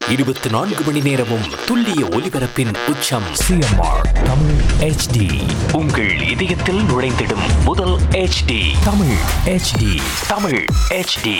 இருபத்தி நான்கு மணி நேரமும் துல்லிய ஒலிபரப்பின் உச்சம் சிஎம்ஆர் தமிழ் ஹெச்டி உங்கள் இதயத்தில் நுழைந்திடும் முதல் HD Tamil HD Tamil HD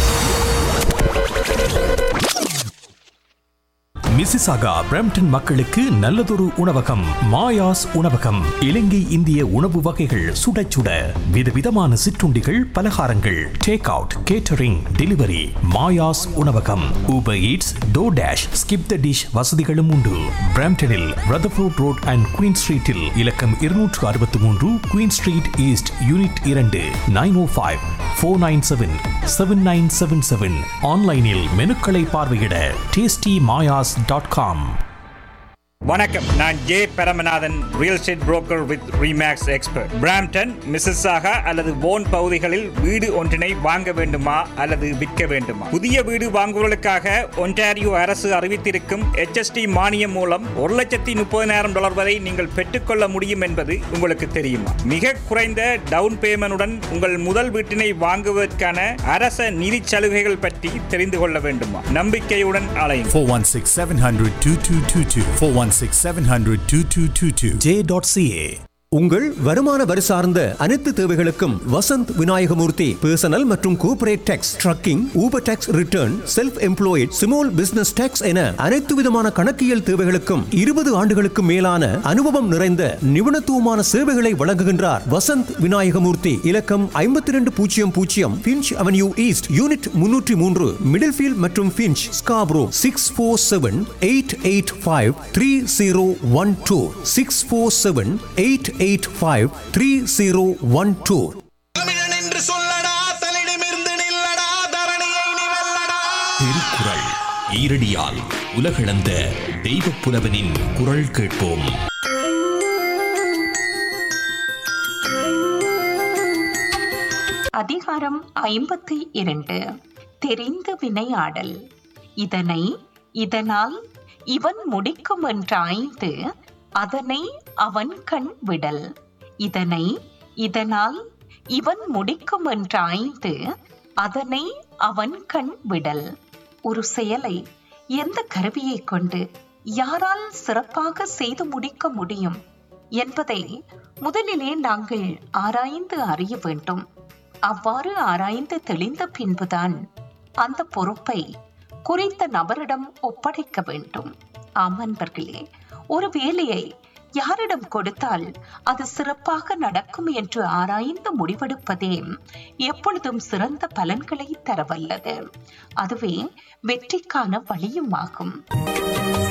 Mississauga Brampton மக்களுக்கு நல்லதொரு உணவகம் மாயாஸ் உணவகம் இலங்கை இந்திய உணவு வகைகள் சுட சுட விதவிதமான சிற்றுண்டிகள் பலகாரங்கள் take out catering delivery Maya's உணவகம் Uber Eats DoorDash skip the dish வசதிகளும் உண்டு பிரம்டனில் ரதர்ஃபோர்ட் ரோட் அண்ட் குயின் ஸ்ட்ரீட்டில் இலக்கம் இருநூற்று அறுபத்தி மூன்று குயின் ஸ்ட்ரீட் ஈஸ்ட் யூனிட் இரண்டு nine O five four nine seven seven nine seven seven ஆன்லைனில் மெனுக்களை பார்வையிட டேஸ்டி மாயாஸ் டாட் காம் வணக்கம் நான் J Paramanathan real estate broker with Remax expert Brampton Mississauga அல்லது போன் பகுதிகளில் வீடு ஒன்றினை வாங்க வேண்டுமா அல்லது விற்க வேண்டுமா புதிய வீடு வாங்குவதற்காக ஒன்டாரியோ அரசு அறிவித்திருக்கும் HST மானியம் மூலம் ஒரு லட்சத்தி முப்பதினாயிரம் டாலர் வரை நீங்கள் பெற்றுக்கொள்ள முடியும் என்பது உங்களுக்கு தெரியுமா மிக குறைந்த டவுன் பேமெண்டுடன் உங்கள் முதல் வீட்டினை வாங்குவதற்கான அரச நிதி சலுகைகள் பற்றி தெரிந்து கொள்ள வேண்டுமா நம்பிக்கையுடன் அலையும் 416 700 2222. 416 700 2222. ஜே டாட் சிஏ உங்கள் வருமான வரி சார்ந்த அனைத்து தேவைகளுக்கும் வசந்த் விநாயகமூர்த்தி பர்சனல் மற்றும் corporate tax trucking Uber tax return self employed small business tax என அனைத்து விதமான கணக்கியல் தேவைகளுக்கும் இருபது ஆண்டுகளுக்கு மேலான அனுபவம் நிறைந்த நிபுணத்துவமான சேவைகளை வழங்குகின்றார் வசந்த் விநாயகமூர்த்தி இலக்கம் ஐம்பத்தி ரெண்டு பூஜ்ஜியம் பூஜ்ஜியம் பிஞ்ச் அவென்யூ ஈஸ்ட் யூனிட் முன்னூற்றி மூன்று மிடில்ஃபீல்ட் மற்றும் Finch Scarborough six four seven eight eight five three zero one two six four seven eight eight five three zero one two தமிழன் என்று சொல்லடா தலிடமிருந்து நில்லடா தரணியை நீ வெல்லடா திருக்குறள் ஈரடியால் உலகளந்த தெய்வப் புலவனின் குரல் கேட்போம் அதிகாரம் ஐம்பத்தி இரண்டு தெரிந்து வினையாடல் இதனை இதனால் இவன் முடிக்கும் என்றாய்ந்து அதனை அவன் கண் விடல் இதனை இதனால் இவன் முடிக்கும் என்றாய்ந்து அதனை அவன் கண் விடல் ஒரு செயலை எந்த கருவியை கொண்டு யாரால் சிறப்பாக செய்து முடிக்க முடியும் என்பதை முதலிலே நாங்கள் ஆராய்ந்து அறிய வேண்டும் அவ்வாறு ஆராய்ந்து தெளிந்த பின்புதான் அந்த பொறுப்பை குறித்த நபரிடம் ஒப்படைக்க வேண்டும் ஆம் அன்பர்களே ஒரு வேலையை யாரிடம் கொடுத்தால் அது சிறப்பாக நடக்கும் என்று ஆராய்ந்து முடிவெடுப்பதே எப்பொழுதும் சிறந்த பலன்களை தரவல்லது அதுவே வெற்றிக்கான வழியும் ஆகும்